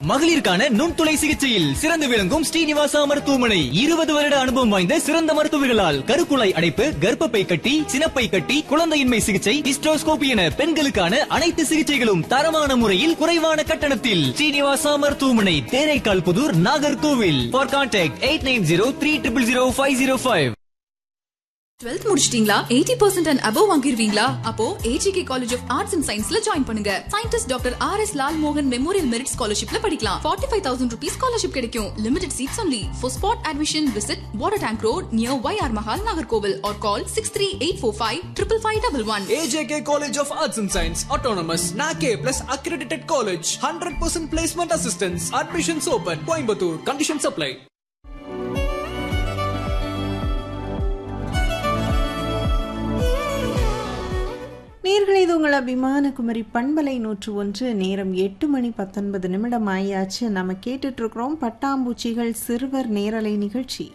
மகளிருக்கான நுண்துளை சிகிச்சையில் சிறந்து விளங்கும் ஸ்ரீனிவாசா மருத்துவமனை இருபது வருட அனுபவம் வாய்ந்த சிறந்த மருத்துவர்களால் கருக்குழாய் அடைப்பு கர்ப்பப்பை கட்டி சினப்பை கட்டி குழந்தையின்மை சிகிச்சை ஹிஸ்டோஸ்கோபி என பெண்களுக்கான அனைத்து சிகிச்சைகளும் தரமான முறையில் குறைவான கட்டணத்தில் ஸ்ரீனிவாசா மருத்துவமனை Theraikal Puthur Nagercoil for contact eight nine zero three triple zero five zero five twelfth முடிச்சிட்டீங்களா எயிட்டி பர்சன்ட் அண்ட் அபவ் வாங்கிருவீங்களா அப்போ AJK college of arts and சயின்ஸ்ல ஜாயின் பண்ணுங்க scientist doctor R S Lal மோகன் மெமோரியல் மெரிட் ஸ்காலர்ஷிப்ல படிக்கலாம் forty five thousand rupees scholarship கிடைக்கும் limited seats only for spot admission visit water tank road near Y R Mahal Nagercoil or call six three eight four five triple five double one AJK College of Arts and Science, Autonomous, NAKE plus accredited college, 100% placement assistance, admissions open, Coimbatore, conditions apply. நேர்களே இது உங்கள் அபிமான குமரி பண்பலை நூற்று ஒன்று நேரம் எட்டு மணி பத்தொன்பது நிமிடம் ஆயாச்சு நம்ம கேட்டுட்டு இருக்கிறோம் பட்டாம்பூச்சிகள் சிறுவர் நேரலை நிகழ்ச்சி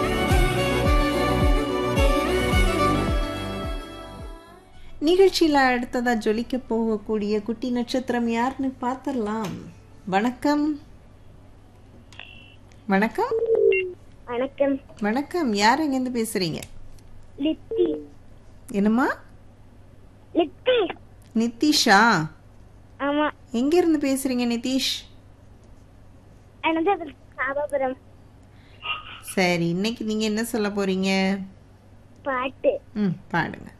நிகழ்ச்சியில் அடுத்ததா ஜொலிக்க போகக்கூடிய குட்டி நட்சத்திரம் யாருன்னு பார்த்துடலாம் வணக்கம் வணக்கம் வணக்கம் வணக்கம் யார் எங்கேருந்து பேசுறீங்க லித்தி என்னம்மா லித்தி நிதிஷா ஆமா எங்க இருந்து பேசுறீங்க நிதிஷ் அனந்தபுரம் சாபாபுரம் சரி இன்னைக்கு நீங்க என்ன சொல்ல போறீங்க பாட்டு ம் பாடுங்க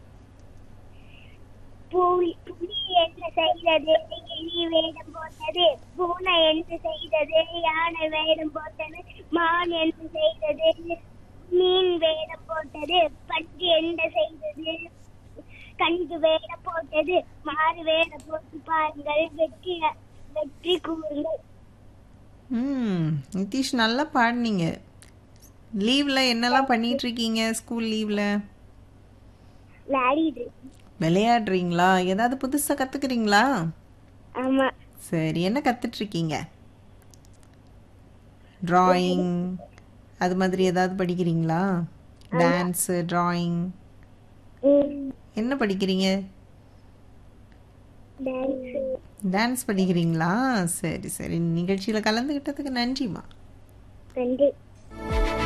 புலி புலி என்று செய்தது எலி வேடம் போட்டது பூனை என்று செய்தது யானை வேடம் போட்டது மான் என்று செய்தது மீன் வேடம் போட்டது பட்டு என்று செய்தது கண்டு வேடம் போட்டது மாறு வேடம் போட்டு பாருங்கள் வெற்றி வெற்றி கூறுங்கள் ம் நிதிஷ் நல்லா பாடுனீங்க லீவ்ல என்னெல்லாம் பண்ணிட்டு இருக்கீங்க ஸ்கூல் லீவ்ல விளையாடிட்டு விளையாடுறீங்களா ஏதாவது புதுசா கத்துக்கிறீங்களா ஆமா சரி என்ன கத்துட்டு இருக்கீங்க டிராயிங் அது மாதிரி ஏதாவது படிக்கிறீங்களா டான்ஸு டிராயிங் ம், என்ன படிக்கிறீங்க dance. டான்ஸ் படிக்கிறீங்களா சரி சரி நிகழ்ச்சியில் கலந்துக்கிட்டதுக்கு நன்றிம்மா நன்றி